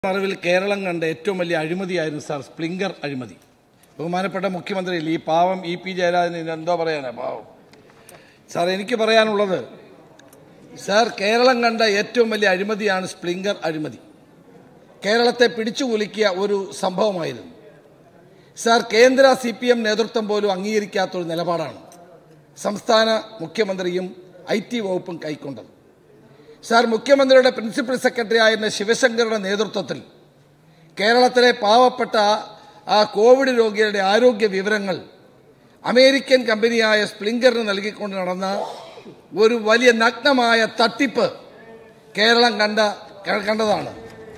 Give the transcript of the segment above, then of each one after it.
അറിവിൽ കേരളം കണ്ട ഏറ്റവും വലിയ അഴിമതിയായിരുന്നു സാർ സ്പ്ലിങ്കർ അഴിമതി ബഹുമാനപ്പെട്ട മുഖ്യമന്ത്രിയിൽ ഈ പാവം ഇ പി ജയരാജന് എന്തോ പറയാനാ പാവം സാർ എനിക്ക് പറയാനുള്ളത് സാർ കേരളം കണ്ട ഏറ്റവും വലിയ അഴിമതിയാണ് സ്പ്ലിങ്കർ അഴിമതി കേരളത്തെ പിടിച്ചു കുലുക്കിയ ഒരു സംഭവമായിരുന്നു സാർ കേന്ദ്ര സി പി എം നേതൃത്വം പോലും അംഗീകരിക്കാത്തൊരു നിലപാടാണ് സംസ്ഥാന മുഖ്യമന്ത്രിയും ഐ ടി വകുപ്പും കൈക്കൊണ്ടത് സാർ മുഖ്യമന്ത്രിയുടെ പ്രിൻസിപ്പൽ സെക്രട്ടറി ആയിരുന്ന ശിവശങ്കറുടെ നേതൃത്വത്തിൽ കേരളത്തിലെ പാവപ്പെട്ട ആ കോവിഡ് രോഗികളുടെ ആരോഗ്യ വിവരങ്ങൾ അമേരിക്കൻ കമ്പനിയായ സ്പ്ലിങ്കറിന് നൽകിക്കൊണ്ട് നടന്ന ഒരു വലിയ നഗ്നമായ തട്ടിപ്പ് കേരളം കണ്ട കണ്ടതാണ്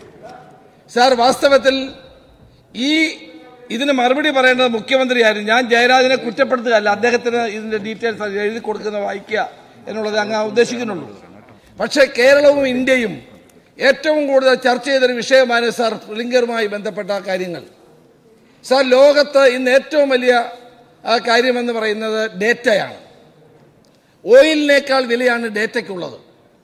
സാർ വാസ്തവത്തിൽ ഈ ഇതിന് മറുപടി പറയേണ്ടത് മുഖ്യമന്ത്രിയായിരുന്നു ഞാൻ ജയരാജനെ കുറ്റപ്പെടുത്തുകയല്ല അദ്ദേഹത്തിന് ഇതിന്റെ ഡീറ്റെയിൽസ് എഴുതി കൊടുക്കുന്ന വായിക്കുക എന്നുള്ളത് അങ്ങ് ഉദ്ദേശിക്കുന്നുള്ളൂ പക്ഷേ കേരളവും ഇന്ത്യയും ഏറ്റവും കൂടുതൽ ചർച്ച ചെയ്തൊരു വിഷയമാണ് സാർ ലിംഗറുമായി ബന്ധപ്പെട്ട കാര്യങ്ങൾ സാർ ലോകത്ത് ഇന്ന് ഏറ്റവും വലിയ ആ, കാര്യമെന്ന് പറയുന്നത് ഡേറ്റയാണ് ഓയിലിനേക്കാൾ വിലയാണ് ഡേറ്റയ്ക്കുള്ളത്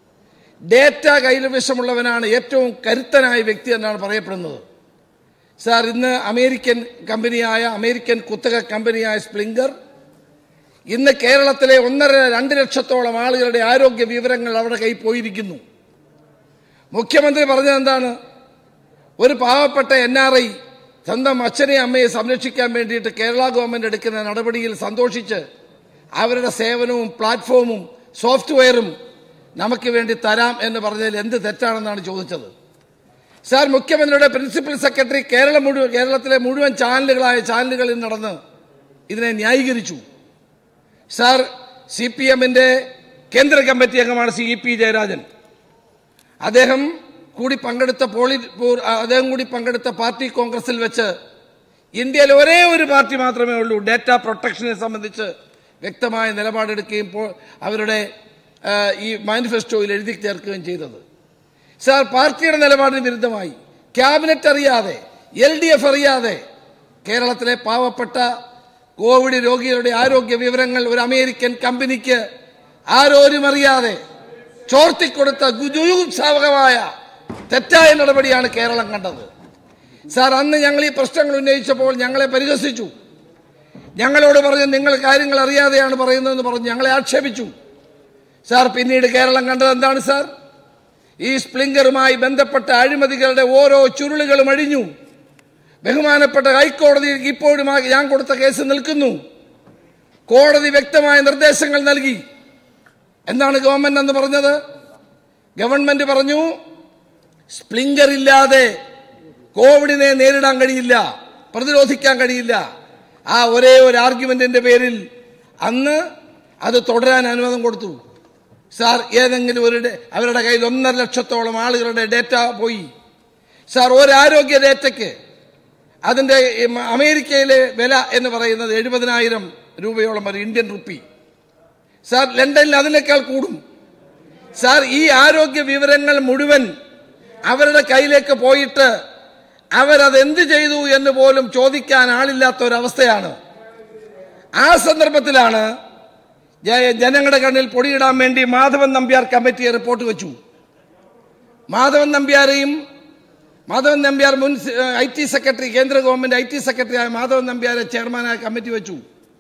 ഡേറ്റ കൈവശമുള്ളവനാണ് ഏറ്റവും കരുത്തനായ വ്യക്തി എന്നാണ് പറയപ്പെടുന്നത് സാർ ഇന്ന് അമേരിക്കൻ കമ്പനിയായ അമേരിക്കൻ കുത്തക കമ്പനിയായ സ്പ്ലിങ്കർ ഇന്ന് കേരളത്തിലെ ഒന്നര രണ്ട് ലക്ഷത്തോളം ആളുകളുടെ ആരോഗ്യ വിവരങ്ങൾ അവിടെ കൈ പോയിരിക്കുന്നു മുഖ്യമന്ത്രി പറഞ്ഞത് എന്താണ് ഒരു പാവപ്പെട്ട എൻ ആർ ഐ സ്വന്തം അച്ഛനെ അമ്മയെ സംരക്ഷിക്കാൻ വേണ്ടിയിട്ട് കേരള ഗവൺമെന്റ് എടുക്കുന്ന നടപടിയിൽ സന്തോഷിച്ച് അവരുടെ സേവനവും പ്ലാറ്റ്ഫോമും സോഫ്റ്റ്വെയറും നമുക്ക് വേണ്ടി തരാം എന്ന് പറഞ്ഞതിൽ എന്ത് തെറ്റാണെന്നാണ് ചോദിച്ചത് സാർ മുഖ്യമന്ത്രിയുടെ പ്രിൻസിപ്പൽ സെക്രട്ടറി കേരളം മുഴുവൻ കേരളത്തിലെ മുഴുവൻ ചാനലുകളായ ചാനലുകളിൽ നടന്ന് ഇതിനെ ന്യായീകരിച്ചു സാർ സി പി എമ്മിന്റെ കേന്ദ്ര കമ്മിറ്റി അംഗമാണ് സി പി ജയരാജൻ അദ്ദേഹം കൂടി പങ്കെടുത്ത പോളി പൂ- അദ്ദേഹം കൂടി പങ്കെടുത്ത പാർട്ടി കോൺഗ്രസിൽ വെച്ച് ഇന്ത്യയിൽ ഒരേ ഒരു പാർട്ടി മാത്രമേ ഉള്ളൂ ഡേറ്റ പ്രൊട്ടക്ഷനെ സംബന്ധിച്ച് വ്യക്തമായ നിലപാടെടുക്കുകയും പോ- അവരുടെ ആ, ഈ മാനിഫെസ്റ്റോയിൽ എഴുതി ചേർക്കുകയും ചെയ്തത് സാർ പാർട്ടിയുടെ നിലപാടിന് വിരുദ്ധമായി ക്യാബിനറ്റ് അറിയാതെ എൽ ഡി എഫ് അറിയാതെ കേരളത്തിലെ പാവപ്പെട്ട കോവിഡ് രോഗികളുടെ ആരോഗ്യ വിവരങ്ങൾ ഒരു അമേരിക്കൻ കമ്പനിക്ക് ആരോരും അറിയാതെ ചോർത്തിക്കൊടുത്ത ഗുജുസാവകമായ തെറ്റായ നടപടിയാണ് കേരളം കണ്ടത് സാർ അന്ന് ഞങ്ങൾ ഈ പ്രശ്നങ്ങൾ ഉന്നയിച്ചപ്പോൾ ഞങ്ങളെ പരിഹസിച്ചു ഞങ്ങളോട് പറഞ്ഞ് നിങ്ങൾ കാര്യങ്ങൾ അറിയാതെയാണ് പറയുന്നതെന്ന് പറഞ്ഞ് ഞങ്ങളെ ആക്ഷേപിച്ചു സാർ പിന്നീട് കേരളം കണ്ടത് എന്താണ് സാർ ഈ സ്പ്ലിങ്കറുമായി ബന്ധപ്പെട്ട അഴിമതികളുടെ ഓരോ ചുരുളുകളും അഴിഞ്ഞു ബഹുമാനപ്പെട്ട ഹൈക്കോടതിയിൽ ഇപ്പോഴും ആ ഞാൻ കൊടുത്ത കേസ് നിൽക്കുന്നു കോടതി വ്യക്തമായ നിർദ്ദേശങ്ങൾ നൽകി എന്താണ് ഗവൺമെന്റ് എന്ന് പറഞ്ഞത് ഗവൺമെന്റ് പറഞ്ഞു സ്പ്ലിങ്കർ ഇല്ലാതെ കോവിഡിനെ നേരിടാൻ കഴിയില്ല പ്രതിരോധിക്കാൻ കഴിയില്ല ആ ഒരേ ഒരു ആർഗ്യുമെന്റിന്റെ പേരിൽ അന്ന് അത് തുടരാൻ അനുവാദം കൊടുത്തു സാർ ഏതെങ്കിലും ഒരു ഡേ- അവരുടെ കയ്യിൽ ഒന്നര ലക്ഷത്തോളം ആളുകളുടെ ഡേറ്റ പോയി സാർ ഒരു ആരോഗ്യ ഡേറ്റയ്ക്ക് അതിന്റെ ഈ മ- അമേരിക്കയിലെ വില എന്ന് പറയുന്നത് എഴുപതിനായിരം രൂപയോളം വരും ഇന്ത്യൻ റുപ്പി സാർ ലണ്ടനിൽ അതിനേക്കാൾ കൂടും സാർ ഈ ആരോഗ്യ വിവരങ്ങൾ മുഴുവൻ അവരുടെ കയ്യിലേക്ക് പോയിട്ട് അവരത് എന്ത് ചെയ്തു എന്ന് പോലും ചോദിക്കാൻ ആളില്ലാത്ത ഒരവസ്ഥയാണ് ആ സന്ദർഭത്തിലാണ് ജ- ജനങ്ങളുടെ കണ്ണിൽ പൊടിയിടാൻ വേണ്ടി മാധവൻ നമ്പ്യാർ കമ്മിറ്റി റിപ്പോർട്ട് വെച്ചു മാധവൻ നമ്പ്യാരെയും മാധവൻ നമ്പ്യാർ മുൻ ഐ ടി സെക്രട്ടറി കേന്ദ്ര ഗവൺമെന്റ് ഐ ടി സെക്രട്ടറിയായ മാധവൻ നമ്പ്യാരെ ചെയർമാനായ കമ്മിറ്റി വെച്ചു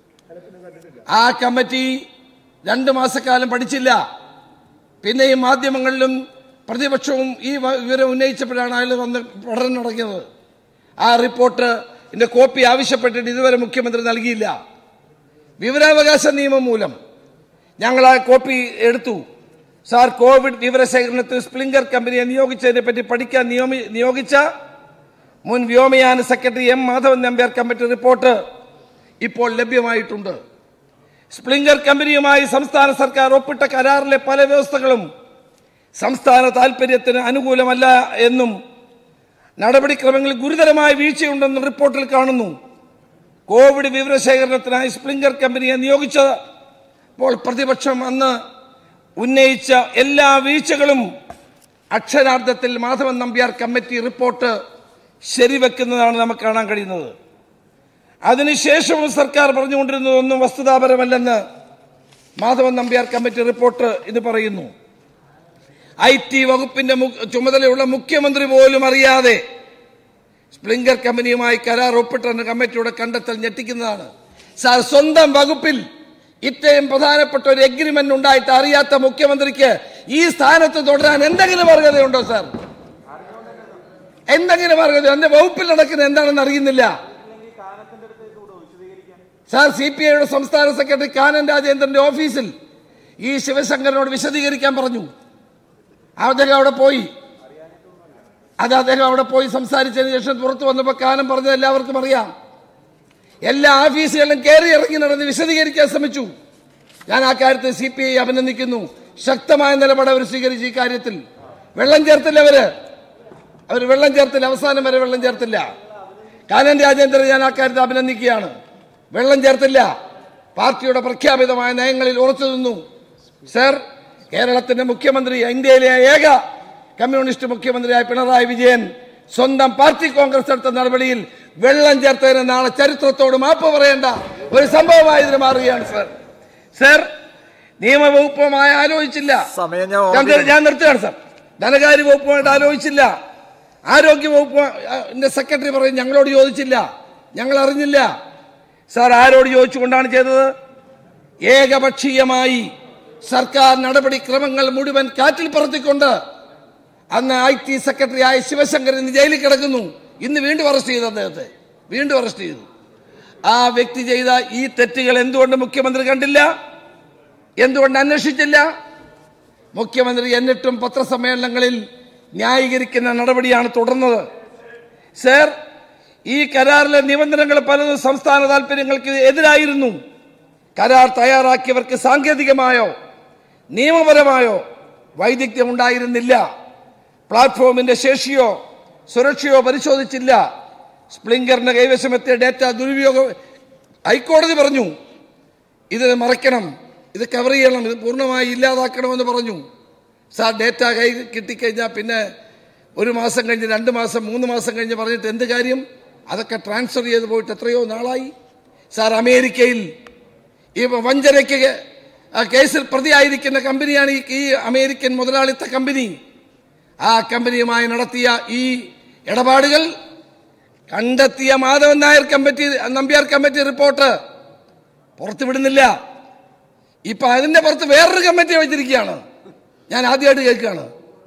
ആ കമ്മിറ്റി രണ്ട് മാസക്കാലം പഠിച്ചില്ല പിന്നെ ഈ മാധ്യമങ്ങളിലും പ്രതിപക്ഷവും ഈ വ- വിവരം ഉന്നയിച്ചപ്പോഴാണ് അയാൾ വന്ന് പഠനം നടക്കുന്നത് ആ റിപ്പോർട്ട് ഇതിന്റെ കോപ്പി ആവശ്യപ്പെട്ടിട്ട് ഇതുവരെ മുഖ്യമന്ത്രി നൽകിയില്ല വിവരാവകാശ നിയമം മൂലം ഞങ്ങൾ ആ കോപ്പി എടുത്തു സാർ കോവിഡ് വിവരശേഖരണത്തിൽ സ്പ്ലിങ്കർ കമ്പനിയെ നിയോഗിച്ചതിനെ പറ്റി പഠിക്കാൻ നിയമി നിയോഗിച്ച മുൻ വ്യോമയാന secretary M Madhavan Nambiar committee report ഇപ്പോൾ ലഭ്യമായിട്ടുണ്ട് സ്പ്ലിങ്കർ കമ്പനിയുമായി സംസ്ഥാന സർക്കാർ ഒപ്പിട്ട കരാറിലെ പല വ്യവസ്ഥകളും സംസ്ഥാന താൽപര്യത്തിന് അനുകൂലമല്ല എന്നും നടപടിക്രമങ്ങളിൽ ഗുരുതരമായ വീഴ്ചയുണ്ടെന്നും റിപ്പോർട്ടിൽ കാണുന്നു കോവിഡ് വിവരശേഖരണത്തിനായി സ്പ്ലിങ്കർ കമ്പനിയെ നിയോഗിച്ചപ്പോൾ പ്രതിപക്ഷം അന്ന് ഉന്നയിച്ച എല്ലാ വീഴ്ചകളും അക്ഷരാർത്ഥത്തിൽ മാധവൻ നമ്പ്യാർ കമ്മിറ്റി റിപ്പോർട്ട് ശരിവെക്കുന്നതാണ് നമുക്ക് കാണാൻ കഴിയുന്നത് അതിനുശേഷവും സർക്കാർ പറഞ്ഞുകൊണ്ടിരുന്നതൊന്നും വസ്തുതാപരമല്ലെന്ന് മാധവൻ നമ്പ്യാർ കമ്മിറ്റി റിപ്പോർട്ട് ഇത് പറയുന്നു ഐ ടി വകുപ്പിന്റെ മു- ചുമതലയുള്ള മുഖ്യമന്ത്രി പോലും അറിയാതെ സ്പ്ലിങ്കർ കമ്പനിയുമായി കരാർ ഒപ്പിട്ടെന്ന കമ്മിറ്റിയുടെ കണ്ടെത്തൽ ഞെട്ടിക്കുന്നതാണ് സാർ സ്വന്തം വകുപ്പിൽ ഇത്രയും പ്രധാനപ്പെട്ട ഒരു എഗ്രിമെന്റ് ഉണ്ടായിട്ട് അറിയാത്ത മുഖ്യമന്ത്രിക്ക് ഈ സ്ഥാനത്ത് തുടരാൻ എന്തെങ്കിലും അർഹതയുണ്ടോ സാർ എന്തെങ്കിലും അർഹത എന്റെ വകുപ്പിൽ നടക്കുന്ന എന്താണെന്ന് അറിയുന്നില്ല സാർ സി പി ഐയുടെ സംസ്ഥാന സെക്രട്ടറി കാനൻ രാജേന്ദ്രന്റെ ഓഫീസിൽ ഈ ശിവശങ്കരനോട് വിശദീകരിക്കാൻ പറഞ്ഞു അദ്ദേഹം അവിടെ പോയി അത് അദ്ദേഹം അവിടെ പോയി സംസാരിച്ചതിന് ശേഷം പുറത്തു വന്നപ്പോൾ കാനം പറഞ്ഞത് എല്ലാവർക്കും അറിയാം എല്ലാ ഓഫീസുകളിലും കയറി ഇറങ്ങി നടന്ന് വിശദീകരിക്കാൻ ശ്രമിച്ചു ഞാൻ ആ കാര്യത്തിൽ സി പി ഐ അഭിനന്ദിക്കുന്നു ശക്തമായ നിലപാട് അവർ സ്വീകരിച്ചു ഈ കാര്യത്തിൽ വെള്ളം ചേർത്തില്ല അവര് അവർ വെള്ളം ചേർത്തില്ല അവസാനം വരെ വെള്ളം ചേർത്തില്ല കാനൻ രാജേന്ദ്രൻ ഞാൻ ആ കാര്യത്തിൽ അഭിനന്ദിക്കുകയാണ് വെള്ളം ചേർത്തില്ല പാർട്ടിയുടെ പ്രഖ്യാപിതമായ നയങ്ങളിൽ ഉറച്ചു നിന്നു സർ കേരളത്തിന്റെ മുഖ്യമന്ത്രി ഇന്ത്യയിലെ ഏക കമ്മ്യൂണിസ്റ്റ് മുഖ്യമന്ത്രിയായ പിണറായി വിജയൻ സ്വന്തം പാർട്ടി കോൺഗ്രസ് എടുത്ത നടപടിയിൽ വെള്ളം ചേർത്തതിന് നാളെ ചരിത്രത്തോട് മാപ്പ് പറയേണ്ട ഒരു സംഭവമായി ഇതിന് മാറുകയാണ് സർ സർ നിയമവകുപ്പുമായി ആലോചിച്ചില്ല സമയം ഞാൻ ഞാൻ നിർ- ഞാൻ നിർത്തുകയാണ് സാർ ധനകാര്യ വകുപ്പുമായിട്ട് ആലോചിച്ചില്ല ആരോഗ്യ വകുപ്പ് എന്റെ സെക്രട്ടറി പറയും ഞങ്ങളോട് ചോദിച്ചില്ല ഞങ്ങൾ അറിഞ്ഞില്ല സാർ ആരോട് ചോദിച്ചുകൊണ്ടാണ് ചെയ്തത് ഏകപക്ഷീയമായി സർക്കാർ നടപടിക്രമങ്ങൾ മുഴുവൻ കാറ്റിൽ പറത്തിക്കൊണ്ട് അന്ന് ഐ ടി സെക്രട്ടറി ആയ ശിവശങ്കരൻ ഇന്ന് ജയിലിൽ കിടക്കുന്നു ഇന്ന് വീണ്ടും അറസ്റ്റ് ചെയ്തു അദ്ദേഹത്തെ വീണ്ടും അറസ്റ്റ് ചെയ്തു ആ വ്യക്തി ചെയ്ത ഈ തെറ്റുകൾ എന്തുകൊണ്ട് മുഖ്യമന്ത്രി കണ്ടില്ല എന്തുകൊണ്ട് അന്വേഷിച്ചില്ല മുഖ്യമന്ത്രി എന്നിട്ടും പത്രസമ്മേളനങ്ങളിൽ ന്യായീകരിക്കുന്ന നടപടിയാണ് തുടർന്നത് സർ ഈ കരാറിലെ നിബന്ധനകൾ പലതും സംസ്ഥാന താൽപര്യങ്ങൾക്ക് എതിരായിരുന്നു കരാർ തയ്യാറാക്കിയവർക്ക് സാങ്കേതികമായോ നിയമപരമായോ വൈദഗ്ധ്യം ഉണ്ടായിരുന്നില്ല പ്ലാറ്റ്ഫോമിന്റെ ശേഷിയോ സുരക്ഷയോ പരിശോധിച്ചില്ല സ്പ്ലിങ്കറിന്റെ കൈവശമെത്തിയ ഡേറ്റ ദുരുപയോഗം ഹൈക്കോടതി പറഞ്ഞു ഇത് മറയ്ക്കണം ഇത് കവർ ചെയ്യണം ഇത് പൂർണ്ണമായി ഇല്ലാതാക്കണമെന്ന് പറഞ്ഞു സാർ ഡേറ്റ കൈ കിട്ടിക്കഴിഞ്ഞാൽ പിന്നെ ഒരു മാസം കഴിഞ്ഞ് രണ്ട് മാസം മൂന്ന് മാസം കഴിഞ്ഞ് പറഞ്ഞിട്ട് എന്ത് കാര്യം അതൊക്കെ ട്രാൻസ്ഫർ ചെയ്ത് പോയിട്ട് എത്രയോ നാളായി സാർ അമേരിക്കയിൽ ഈ വഞ്ചനയ്ക്ക് ആ കേസിൽ പ്രതിയായിരിക്കുന്ന കമ്പനിയാണ് ഈ ഈ അമേരിക്കൻ മുതലാളിത്ത കമ്പനി ആ കമ്പനിയുമായി നടത്തിയ ഈ ഇടപാടുകൾ കണ്ടെത്തിയ Madhavan Nair committee Nambiar committee report പുറത്തുവിടുന്നില്ല ഇപ്പൊ അതിന്റെ പുറത്ത് വേറൊരു കമ്മിറ്റി വെച്ചിരിക്കുകയാണ് ഞാൻ ആദ്യമായിട്ട് കേൾക്കുകയാണ്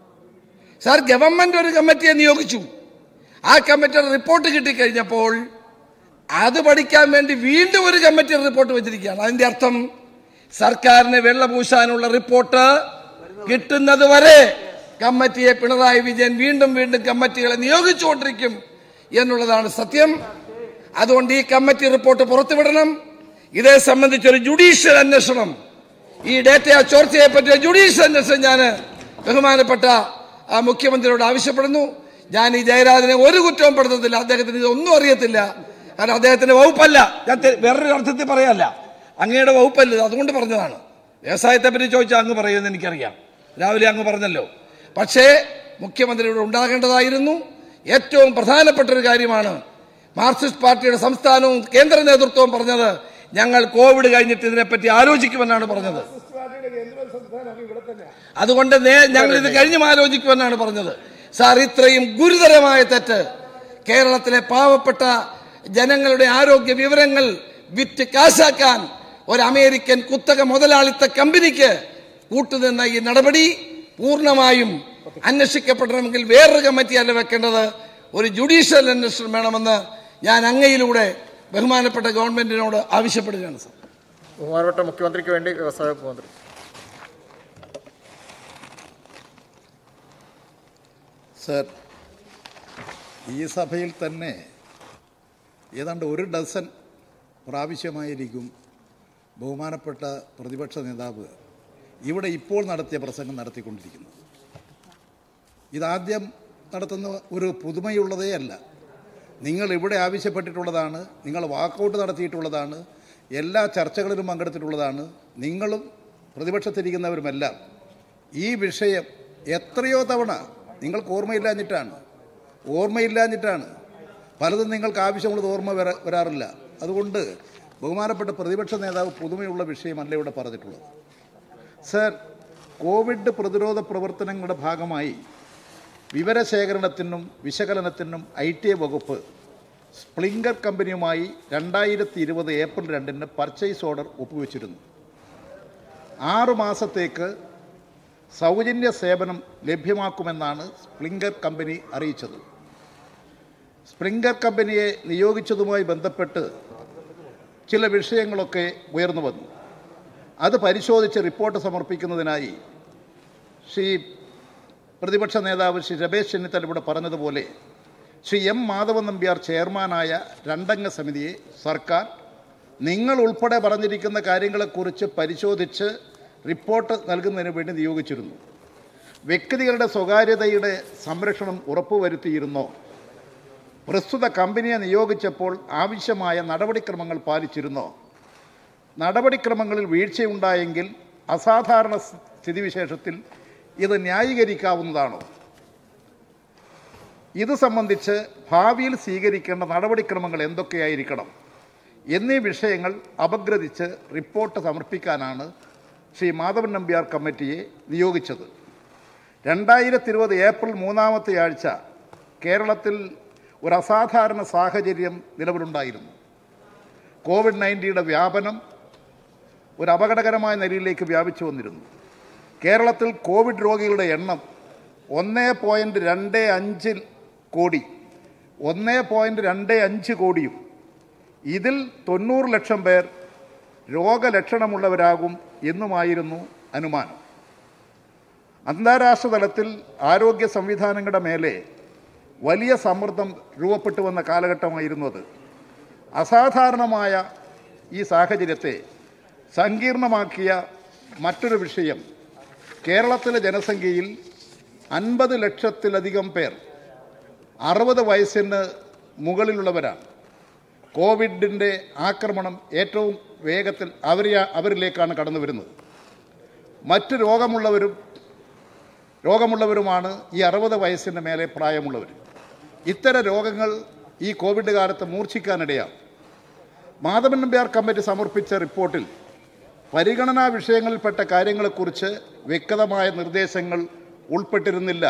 സാർ ഗവൺമെന്റ് ഒരു കമ്മിറ്റിയെ നിയോഗിച്ചു ആ കമ്മിറ്റിയുടെ റിപ്പോർട്ട് കിട്ടിക്കഴിഞ്ഞപ്പോൾ അത് പഠിക്കാൻ വേണ്ടി വീണ്ടും ഒരു കമ്മിറ്റി റിപ്പോർട്ട് വെച്ചിരിക്കുകയാണ് അതിന്റെ അർത്ഥം സർക്കാരിന് വെള്ളപൂശാനുള്ള റിപ്പോർട്ട് കിട്ടുന്നത് വരെ കമ്മിറ്റിയെ പിണറായി വിജയൻ വീണ്ടും വീണ്ടും കമ്മിറ്റികളെ നിയോഗിച്ചുകൊണ്ടിരിക്കും എന്നുള്ളതാണ് സത്യം അതുകൊണ്ട് ഈ കമ്മിറ്റി റിപ്പോർട്ട് പുറത്തുവിടണം ഇതേ സംബന്ധിച്ചൊരു ജുഡീഷ്യൽ അന്വേഷണം ഈ ഡേറ്റ ചോർച്ചയെ പറ്റിയ ജുഡീഷ്യൽ അന്വേഷണം ഞാൻ ബഹുമാനപ്പെട്ട ആ മുഖ്യമന്ത്രിയോട് ആവശ്യപ്പെടുന്നു ഞാൻ ഈ ജയരാജനെ ഒരു കുറ്റവും പെടുത്തത്തില്ല അദ്ദേഹത്തിന് ഇതൊന്നും അറിയത്തില്ല കാരണം അദ്ദേഹത്തിന്റെ വകുപ്പല്ല ഞാൻ തെ- വേറൊരു അർത്ഥത്തിൽ പറയല്ല അങ്ങയുടെ വകുപ്പല്ല ഇത് അതുകൊണ്ട് പറഞ്ഞതാണ് വ്യവസായത്തെ പറ്റി ചോദിച്ചാൽ അങ്ങ് പറയുമെന്ന് എനിക്കറിയാം രാവിലെ അങ്ങ് പറഞ്ഞല്ലോ പക്ഷേ മുഖ്യമന്ത്രി ഇവിടെ ഉണ്ടാകേണ്ടതായിരുന്നു ഏറ്റവും പ്രധാനപ്പെട്ട ഒരു കാര്യമാണ് മാർക്സിസ്റ്റ് പാർട്ടിയുടെ സംസ്ഥാനവും കേന്ദ്ര നേതൃത്വവും പറഞ്ഞത് ഞങ്ങൾ കോവിഡ് കഴിഞ്ഞിട്ട് ഇതിനെപ്പറ്റി ആലോചിക്കുമെന്നാണ് പറഞ്ഞത് അതുകൊണ്ട് നേ- ഞങ്ങൾ ഇത് കഴിഞ്ഞും ആലോചിക്കുമെന്നാണ് പറഞ്ഞത് സാർ ഇത്രയും ഗുരുതരമായ തെറ്റ് കേരളത്തിലെ പാവപ്പെട്ട ജനങ്ങളുടെ ആരോഗ്യ വിവരങ്ങൾ വിറ്റ് കാശാക്കാൻ ഒരു അമേരിക്കൻ കുത്തക മുതലാളിത്ത കമ്പനിക്ക് കൂട്ടുനിന്ന ഈ നടപടി പൂർണ്ണമായും അന്വേഷിക്കപ്പെടണമെങ്കിൽ വേറൊരു കമ്മിറ്റിയല്ല വെക്കേണ്ടത് ഒരു ജുഡീഷ്യൽ അന്വേഷണം വേണമെന്ന് ഞാൻ അങ്ങയിലൂടെ ബഹുമാനപ്പെട്ട ഗവൺമെന്റിനോട് ആവശ്യപ്പെടുകയാണ് സാർ ബഹുമാനപ്പെട്ട മുഖ്യമന്ത്രിക്ക് വേണ്ടി വ്യവസായ വകുപ്പ് മന്ത്രി സർ ഈ സഭയിൽ തന്നെ ഏതാണ്ട് ഒരു ഡസൻ പ്രാവശ്യമായിരിക്കും ബഹുമാനപ്പെട്ട പ്രതിപക്ഷ നേതാവ് ഇവിടെ ഇപ്പോൾ നടത്തിയ പ്രസംഗം നടത്തിക്കൊണ്ടിരിക്കുന്നത് ഇതാദ്യം നടത്തുന്ന ഒരു പുതുമയുള്ളതേ അല്ല നിങ്ങൾ ഇവിടെ ആവശ്യപ്പെട്ടിട്ടുള്ളതാണ് നിങ്ങൾ വാക്കൗട്ട് നടത്തിയിട്ടുള്ളതാണ് എല്ലാ ചർച്ചകളിലും പങ്കെടുത്തിട്ടുള്ളതാണ് നിങ്ങളും പ്രതിപക്ഷത്തിരിക്കുന്നവരുമെല്ലാം ഈ വിഷയം എത്രയോ തവണ നിങ്ങൾക്ക് ഓർമ്മയില്ലാഞ്ഞിട്ടാണ് ഓർമ്മയില്ലാഞ്ഞിട്ടാണ് പലതും നിങ്ങൾക്ക് ആവശ്യമുള്ളത് ഓർമ്മ വര വരാറില്ല അതുകൊണ്ട് ബഹുമാനപ്പെട്ട പ്രതിപക്ഷ നേതാവ് പുതുമയുള്ള വിഷയമല്ല ഇവിടെ പറഞ്ഞിട്ടുള്ളത് സർ കോവിഡ് പ്രതിരോധ പ്രവർത്തനങ്ങളുടെ ഭാഗമായി വിവരശേഖരണത്തിനും വിശകലനത്തിനും ഐ ടി ഐ വകുപ്പ് സ്പ്ലിങ്കർ കമ്പനിയുമായി രണ്ടായിരത്തി ഇരുപത് ഏപ്രിൽ രണ്ടിന് പർച്ചേസ് ഓർഡർ ഒപ്പുവെച്ചിരുന്നു ആറു മാസത്തേക്ക് സൗജന്യ സേവനം ലഭ്യമാക്കുമെന്നാണ് സ്പ്ലിങ്കർ കമ്പനി അറിയിച്ചത് സ്പ്രിങ്കർ കമ്പനിയെ നിയോഗിച്ചതുമായി ബന്ധപ്പെട്ട് ചില വിഷയങ്ങളൊക്കെ ഉയർന്നു വന്നു അത് പരിശോധിച്ച് റിപ്പോർട്ട് സമർപ്പിക്കുന്നതിനായി ശ്രീ പ്രതിപക്ഷ നേതാവ് ശ്രീ രമേശ് ചെന്നിത്തല ഇവിടെ പറഞ്ഞതുപോലെ ശ്രീ എം മാധവൻ നമ്പ്യാർ ചെയർമാനായ രണ്ടംഗ സമിതിയെ സർക്കാർ നിങ്ങൾ ഉൾപ്പെടെ പറഞ്ഞിരിക്കുന്ന കാര്യങ്ങളെക്കുറിച്ച് പരിശോധിച്ച് റിപ്പോർട്ട് നൽകുന്നതിന് വേണ്ടി നിയോഗിച്ചിരുന്നു വ്യക്തികളുടെ സ്വകാര്യതയുടെ സംരക്ഷണം ഉറപ്പുവരുത്തിയിരുന്നോ പ്രസ്തുത കമ്പനിയെ നിയോഗിച്ചപ്പോൾ ആവശ്യമായ നടപടിക്രമങ്ങൾ പാലിച്ചിരുന്നോ നടപടിക്രമങ്ങളിൽ വീഴ്ചയുണ്ടായെങ്കിൽ അസാധാരണ സ്ഥിതിവിശേഷത്തിൽ ഇത് ന്യായീകരിക്കാവുന്നതാണോ ഇത് സംബന്ധിച്ച് ഭാവിയിൽ സ്വീകരിക്കേണ്ട നടപടിക്രമങ്ങൾ എന്തൊക്കെയായിരിക്കണം എന്നീ വിഷയങ്ങൾ അപഗ്രഥിച്ച് റിപ്പോർട്ട് സമർപ്പിക്കാനാണ് ശ്രീ മാധവൻ നമ്പ്യാർ കമ്മിറ്റിയെ നിയോഗിച്ചത് രണ്ടായിരത്തി ഇരുപത് ഏപ്രിൽ മൂന്നാമത്തെ ആഴ്ച കേരളത്തിൽ ഒരു അസാധാരണ സാഹചര്യം നിലവിലുണ്ടായിരുന്നു കോവിഡ് നയൻറ്റീയുടെ വ്യാപനം ഒരു അപകടകരമായ നിലയിലേക്ക് വ്യാപിച്ചു വന്നിരുന്നു കേരളത്തിൽ കോവിഡ് രോഗികളുടെ എണ്ണം ഒന്ന് പോയിൻറ്റ് രണ്ട് അഞ്ചിൽ കോടി ഒന്ന് പോയിൻറ്റ് രണ്ട് അഞ്ച് കോടിയും ഇതിൽ തൊണ്ണൂറ് ലക്ഷം പേർ രോഗലക്ഷണമുള്ളവരാകും എന്നുമായിരുന്നു അനുമാനം അന്താരാഷ്ട്ര തലത്തിൽ ആരോഗ്യ സംവിധാനങ്ങളുടെ മേലെ വലിയ സമ്മർദ്ദം രൂപപ്പെട്ടു വന്ന കാലഘട്ടമായിരുന്നു അത് അസാധാരണമായ ഈ സാഹചര്യത്തെ സങ്കീർണമാക്കിയ മറ്റൊരു വിഷയം കേരളത്തിലെ ജനസംഖ്യയിൽ അൻപത് ലക്ഷത്തിലധികം പേർ അറുപത് വയസ്സിന് മുകളിലുള്ളവരാണ് കോവിഡിൻ്റെ ആക്രമണം ഏറ്റവും വേഗത്തിൽ അവരെ അവരിലേക്കാണ് കടന്നു വരുന്നത് മറ്റ് രോഗമുള്ളവരും രോഗമുള്ളവരുമാണ് ഈ അറുപത് വയസ്സിന് മേലെ പ്രായമുള്ളവർ ഇത്തരം രോഗങ്ങൾ ഈ കോവിഡ് കാലത്ത് മൂർച്ഛിക്കാനിടയാണ് മാധവൻ നമ്പ്യാർ കമ്മിറ്റി സമർപ്പിച്ച റിപ്പോർട്ടിൽ പരിഗണനാ വിഷയങ്ങളിൽപ്പെട്ട കാര്യങ്ങളെക്കുറിച്ച് വ്യക്തമായ നിർദ്ദേശങ്ങൾ ഉൾപ്പെട്ടിരുന്നില്ല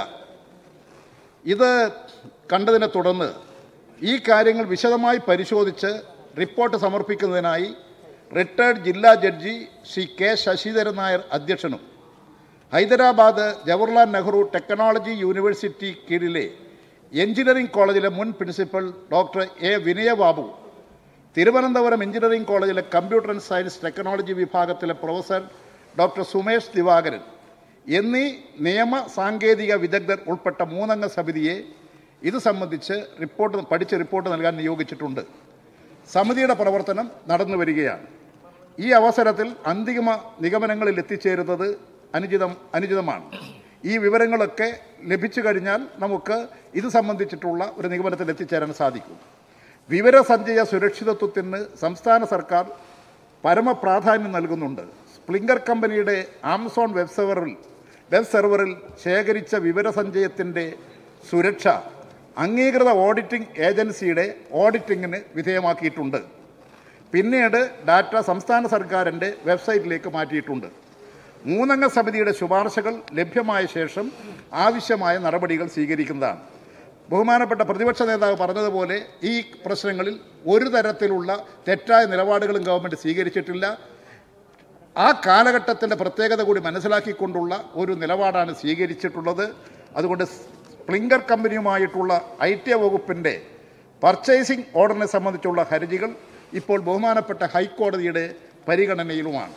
ഇത് കണ്ടതിനെ തുടർന്ന് ഈ കാര്യങ്ങൾ വിശദമായി പരിശോധിച്ച് റിപ്പോർട്ട് സമർപ്പിക്കുന്നതിനായി റിട്ടയർഡ് ജില്ലാ ജഡ്ജി ശ്രീ കെ ശശിധരൻ നായർ അധ്യക്ഷനും ഹൈദരാബാദ് ജവഹർലാൽ നെഹ്റു ടെക്നോളജി യൂണിവേഴ്സിറ്റി കീഴിലെ എഞ്ചിനീയറിംഗ് കോളേജിലെ മുൻ principal doctor A Vinayababu Thiruvananthapuram engineering കോളേജിലെ കമ്പ്യൂട്ടർ ആൻഡ് സയൻസ് ടെക്നോളജി വിഭാഗത്തിലെ പ്രൊഫസർ ഡോക്ടർ സുമേഷ് ദിവാകരൻ എന്നീ നിയമ സാങ്കേതിക വിദഗ്ധർ ഉൾപ്പെട്ട മൂന്നംഗ സമിതിയെ ഇത് സംബന്ധിച്ച് റിപ്പോർട്ട് പഠിച്ച് റിപ്പോർട്ട് നൽകാൻ നിയോഗിച്ചിട്ടുണ്ട് സമിതിയുടെ പ്രവർത്തനം നടന്നു വരികയാണ് ഈ അവസരത്തിൽ അന്തിമ നിഗമനങ്ങളിൽ എത്തിച്ചേരുന്നത് അനുചിതം അനുചിതമാണ് ഈ വിവരങ്ങളൊക്കെ ലഭിച്ചു കഴിഞ്ഞാൽ നമുക്ക് ഇത് സംബന്ധിച്ചിട്ടുള്ള ഒരു നിഗമനത്തിൽ എത്തിച്ചേരാൻ സാധിക്കും വിവരസഞ്ചയ സുരക്ഷിതത്വത്തിന് സംസ്ഥാന സർക്കാർ പരമപ്രാധാന്യം നൽകുന്നുണ്ട് സ്പ്ലിങ്കർ കമ്പനിയുടെ ആമസോൺ വെബ് സെർവറിൽ വെബ് സെർവറിൽ ശേഖരിച്ച വിവരസഞ്ചയത്തിൻ്റെ സുരക്ഷ അംഗീകൃത ഓഡിറ്റിംഗ് ഏജൻസിയുടെ ഓഡിറ്റിങ്ങിന് വിധേയമാക്കിയിട്ടുണ്ട് പിന്നീട് ഡാറ്റ സംസ്ഥാന സർക്കാരിൻ്റെ വെബ്സൈറ്റിലേക്ക് മാറ്റിയിട്ടുണ്ട് മൂന്നംഗ സമിതിയുടെ ശുപാർശകൾ ലഭ്യമായ ശേഷം ആവശ്യമായ നടപടികൾ സ്വീകരിക്കുന്നതാണ് ബഹുമാനപ്പെട്ട പ്രതിപക്ഷ നേതാവ് പറഞ്ഞതുപോലെ ഈ പ്രശ്നങ്ങളിൽ ഒരു തരത്തിലുള്ള തെറ്റായ നിലപാടുകളും ഗവൺമെൻറ് സ്വീകരിച്ചിട്ടില്ല ആ കാലഘട്ടത്തിൻ്റെ പ്രത്യേകത കൂടി മനസ്സിലാക്കിക്കൊണ്ടുള്ള ഒരു നിലപാടാണ് സ്വീകരിച്ചിട്ടുള്ളത് അതുകൊണ്ട് സ്പ്ലിങ്കർ കമ്പനിയുമായിട്ടുള്ള ഐ ടി വകുപ്പിൻ്റെ പർച്ചേസിംഗ് ഓർഡറിനെ സംബന്ധിച്ചുള്ള ഹർജികൾ ഇപ്പോൾ ബഹുമാനപ്പെട്ട ഹൈക്കോടതിയുടെ പരിഗണനയിലുമാണ്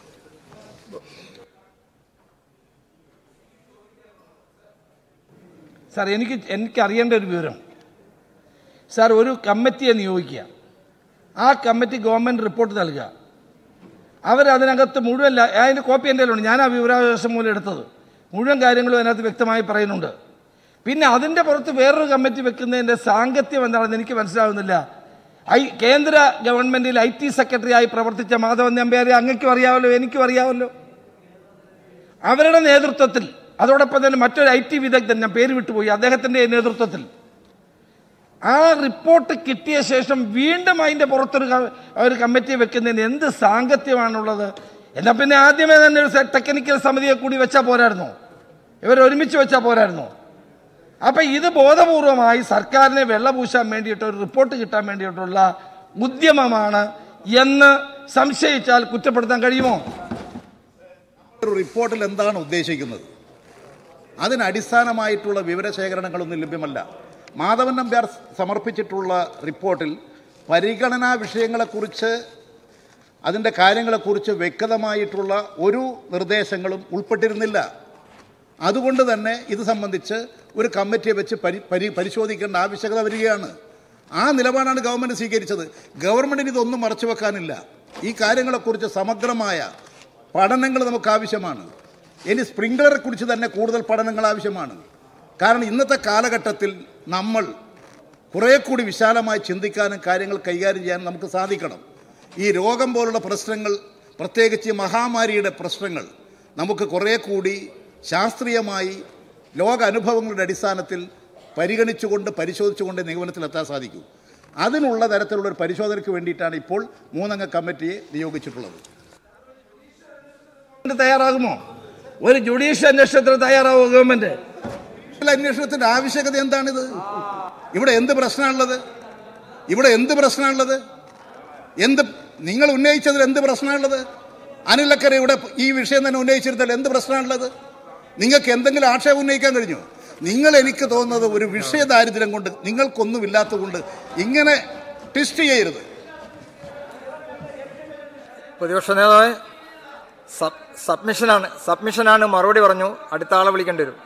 സാർ എനിക്ക് എനിക്ക് അറിയേണ്ട ഒരു വിവരം സാർ ഒരു കമ്മിറ്റിയെ നിയോഗിക്കുക ആ കമ്മിറ്റി ഗവൺമെൻറ് റിപ്പോർട്ട് നൽകുക അവരതിനകത്ത് മുഴുവൻ ല- അതിൻ്റെ കോപ്പി എൻ്റെ കയ്യിലുണ്ട് ഞാൻ ആ വിവരാവകാശം മൂലം എടുത്തത് മുഴുവൻ കാര്യങ്ങളും അതിനകത്ത് വ്യക്തമായി പറയുന്നുണ്ട് പിന്നെ അതിൻ്റെ പുറത്ത് വേറൊരു കമ്മിറ്റി വെക്കുന്നതിൻ്റെ സാങ്കത്യം എന്താണെന്ന് എനിക്ക് മനസ്സിലാവുന്നില്ല ഐ കേന്ദ്ര ഗവൺമെൻറ്റിൽ ഐ ടി സെക്രട്ടറി ആയി പ്രവർത്തിച്ച മാധവൻ നമ്പ്യാരെ അങ്ങയ്ക്കും അറിയാമല്ലോ എനിക്കും അറിയാമല്ലോ അവരുടെ നേതൃത്വത്തിൽ അതോടൊപ്പം തന്നെ മറ്റൊരു ഐ ടി വിദഗ്ധൻ ഞാൻ പേര് വിട്ടുപോയി അദ്ദേഹത്തിൻ്റെ നേതൃത്വത്തിൽ ആ റിപ്പോർട്ട് കിട്ടിയ ശേഷം വീണ്ടും അതിൻ്റെ പുറത്തൊരു ക- ഒരു കമ്മിറ്റി വെക്കുന്നതിന് എന്ത് സാങ്കത്യമാണുള്ളത് എന്നാ പിന്നെ ആദ്യമേ തന്നെ ഒരു സെ- ടെക്നിക്കൽ സമിതിയെ കൂടി വെച്ചാൽ പോരായിരുന്നോ ഇവർ ഒരുമിച്ച് വെച്ചാൽ പോരായിരുന്നോ അപ്പൊ ഇത് ബോധപൂർവമായി സർക്കാരിനെ വെള്ളപൂശാൻ വേണ്ടിയിട്ട് ഒരു റിപ്പോർട്ട് കിട്ടാൻ വേണ്ടിയിട്ടുള്ള ഉദ്യമമാണ് എന്ന് സംശയിച്ചാൽ കുറ്റപ്പെടുത്താൻ കഴിയുമോ ഒരു റിപ്പോർട്ടിൽ എന്താണ് ഉദ്ദേശിക്കുന്നത് അതിന് അടിസ്ഥാനമായിട്ടുള്ള വിവരശേഖരണങ്ങളൊന്നും ലഭ്യമല്ല മാധവൻ നമ്പ്യാർ സമർപ്പിച്ചിട്ടുള്ള റിപ്പോർട്ടിൽ പരിഗണനാ വിഷയങ്ങളെക്കുറിച്ച് അതിൻ്റെ കാര്യങ്ങളെക്കുറിച്ച് വ്യക്തമായിട്ടുള്ള ഒരു നിർദ്ദേശങ്ങളും ഉൾപ്പെട്ടിരുന്നില്ല അതുകൊണ്ട് തന്നെ ഇത് സംബന്ധിച്ച് ഒരു കമ്മിറ്റിയെ വെച്ച് പരി പരി പരിശോധിക്കേണ്ട ആവശ്യകത വരികയാണ് ആ നിലപാടാണ് ഗവൺമെൻറ് സ്വീകരിച്ചത് ഗവൺമെൻറ്റിന് ഇതൊന്നും മറച്ചു വെക്കാനില്ല ഈ കാര്യങ്ങളെക്കുറിച്ച് സമഗ്രമായ പഠനങ്ങൾ നമുക്ക് ആവശ്യമാണ് ഇനി സ്പ്രിംഗ്ലറെ കുറിച്ച് തന്നെ കൂടുതൽ പഠനങ്ങൾ ആവശ്യമാണ് കാരണം ഇന്നത്തെ കാലഘട്ടത്തിൽ നമ്മൾ കുറേ കൂടി വിശാലമായി ചിന്തിക്കാനും കാര്യങ്ങൾ കൈകാര്യം ചെയ്യാനും നമുക്ക് സാധിക്കണം ഈ രോഗം പോലുള്ള പ്രശ്നങ്ങൾ പ്രത്യേകിച്ച് ഈ മഹാമാരിയുടെ പ്രശ്നങ്ങൾ നമുക്ക് കുറേ കൂടി ശാസ്ത്രീയമായി ലോക അനുഭവങ്ങളുടെ അടിസ്ഥാനത്തിൽ പരിഗണിച്ചുകൊണ്ട് പരിശോധിച്ചുകൊണ്ട് നിഗമനത്തിലെത്താൻ സാധിക്കൂ അതിനുള്ള തരത്തിലുള്ള ഒരു പരിശോധനയ്ക്ക് വേണ്ടിയിട്ടാണ് ഇപ്പോൾ മൂന്നംഗ കമ്മിറ്റിയെ നിയോഗിച്ചിട്ടുള്ളത് ഗവൺമെന്റ് തയ്യാറാകുമോ ഒരു ജുഡീഷ്യൽ അന്വേഷണത്തിന് തയ്യാറാവുമോ ഗവൺമെന്റ് ഇതിൽ അന്വേഷണത്തിന്റെ ആവശ്യകത എന്താണിത് ഇവിടെ എന്ത് പ്രശ്നമുള്ളത് ഇവിടെ എന്ത് പ്രശ്നമുള്ളത് എന്ത് നിങ്ങൾ ഉന്നയിച്ചതിൽ എന്ത് പ്രശ്നമുള്ളത് അനിലക്കര ഇവിടെ ഈ വിഷയം തന്നെ ഉന്നയിച്ചിരുന്നതിൽ എന്ത് പ്രശ്നമുള്ളത് നിങ്ങൾക്ക് എന്തെങ്കിലും ആക്ഷേപം ഉന്നയിക്കാൻ കഴിഞ്ഞോ നിങ്ങൾ എനിക്ക് തോന്നുന്നത് ഒരു വിഷയ ദാരിദ്ര്യം കൊണ്ട് നിങ്ങൾക്കൊന്നുമില്ലാത്തത് കൊണ്ട് ഇങ്ങനെ ട്വിസ്റ്റ് ചെയ്യരുത് പ്രതിപക്ഷ നേതാവ് സബ് സബ്മിഷനാണ് സബ്മിഷനാണ് മറുപടി പറഞ്ഞു അടുത്ത ആളെ വിളിക്കേണ്ടി വരും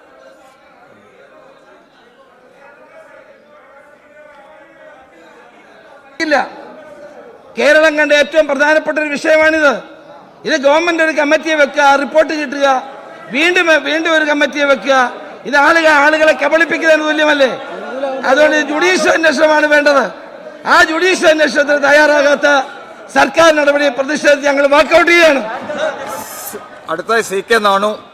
ഇല്ല കേരളം കണ്ട ഏറ്റവും പ്രധാനപ്പെട്ട ഒരു വിഷയമാണിത് ഇത് ഗവൺമെന്റ് ഒരു കമ്മിറ്റിയെ വെക്കുക റിപ്പോർട്ട് കിട്ടുക വീണ്ടും വീണ്ടും ഒരു കമ്മിറ്റിയെ വെക്കുക ഇത് ആളുകൾ ആളുകളെ കബളിപ്പിക്കുന്നതിന് തുല്യമല്ലേ അതുകൊണ്ട് ജുഡീഷ്യൽ അന്വേഷണമാണ് വേണ്ടത് ആ ജുഡീഷ്യൽ അന്വേഷണത്തിന് തയ്യാറാകാത്ത സർക്കാർ നടപടിയെ പ്രതിഷേധിച്ച് ഞങ്ങൾ വാക്കൗട്ട് ചെയ്യാണ് അടുത്തായി സി കെ നാണു